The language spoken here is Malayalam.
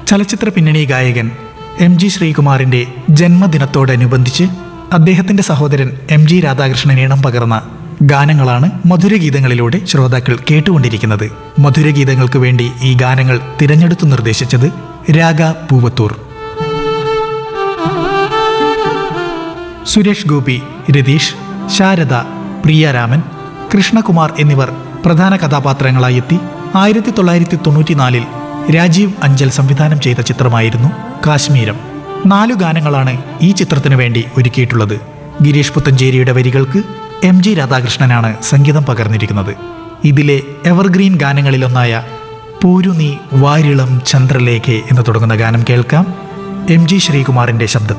ചലച്ചിത്ര പിന്നണി ഗായകൻ എം ജി ശ്രീകുമാറിന്റെ ജന്മദിനത്തോടനുബന്ധിച്ച് അദ്ദേഹത്തിന്റെ സഹോദരൻ എം ജി രാധാകൃഷ്ണൻ ഈണം പകർന്ന ഗാനങ്ങളാണ് മധുരഗീതങ്ങളിലൂടെ ശ്രോതാക്കൾ കേട്ടുകൊണ്ടിരിക്കുന്നത് മധുരഗീതങ്ങൾക്ക് വേണ്ടി ഈ ഗാനങ്ങൾ തിരഞ്ഞെടുത്തു നിർദ്ദേശിച്ചത് രാഗ പൂവത്തൂർ സുരേഷ് ഗോപി രതീഷ് ശാരദ പ്രിയരാമൻ കൃഷ്ണകുമാർ എന്നിവർ പ്രധാന കഥാപാത്രങ്ങളായി എത്തി ആയിരത്തി തൊള്ളായിരത്തി തൊണ്ണൂറ്റിനാലിൽ രാജീവ് അഞ്ചൽ സംവിധാനം ചെയ്ത ചിത്രമായിരുന്നു കാശ്മീരം നാലു ഗാനങ്ങളാണ് ഈ ചിത്രത്തിനു വേണ്ടി ഒരുക്കിയിട്ടുള്ളത് ഗിരീഷ് പുത്തഞ്ചേരിയുടെ വരികൾക്ക് എം ജി രാധാകൃഷ്ണനാണ് സംഗീതം പകർന്നിരിക്കുന്നത് ഇതിലെ എവർഗ്രീൻ ഗാനങ്ങളിലൊന്നായ പൂരു നീ വാരിളം ചന്ദ്രലേഖെ എന്ന് തുടങ്ങുന്ന ഗാനം കേൾക്കാം എം ജി ശ്രീകുമാറിന്റെ ശബ്ദത്തിൽ